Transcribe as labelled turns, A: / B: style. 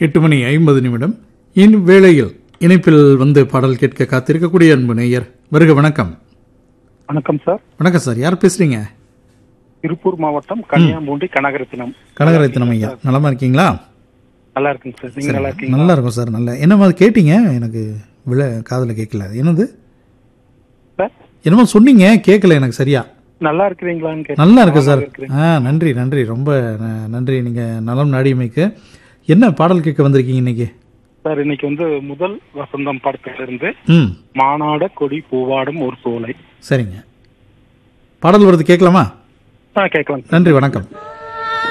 A: எட்டு மணி ஐம்பது நிமிடம் இவ்வேளையில் இணைப்பில் வந்து பாடல் கேட்க காத்திருக்கக்கூடிய அன்பு நேயர் வருக வணக்கம்
B: வணக்கம் சார்
A: வணக்கம் சார் யார் பேசுறீங்க
B: திருப்பூர் மாவட்டம் கன்னியாம்பூண்டி கனகரத்தினம்
A: கனகரத்தினம் ஐயா நலமா இருக்கீங்களா
B: நல்லா இருக்குங்க சார் நீங்க நல்லா இருக்கீங்க
A: நல்லா இருக்கும் சார் நல்ல என்னமா அது கேட்டீங்க எனக்கு விழ காதில் கேட்கல என்னது
B: சார்
A: என்னமோ சொன்னீங்க கேட்கல எனக்கு சரியா
B: நல்லா இருக்கிறீங்களான்னு கேட்டேன்.
A: நல்லா இருக்கு சார்
B: நல்லா இருக்கிறேன்.
A: ஆ நன்றி நன்றி ரொம்ப ந- நன்றி நீங்க நலம் நாடியமைக்கு என்ன பாடல் கேட்க வந்திருக்கீங்க இன்னைக்கு
B: சார் இன்னைக்கு வந்து முதல் வசந்தம் படத்திலிருந்து
A: ம்
B: மானாட கொடி பூவாடும் ஒரு சோலை
A: சரிங்க பாடல் வருது கேட்கலாமா
B: ஆ கேட்கலாம்
A: நன்றி வணக்கம்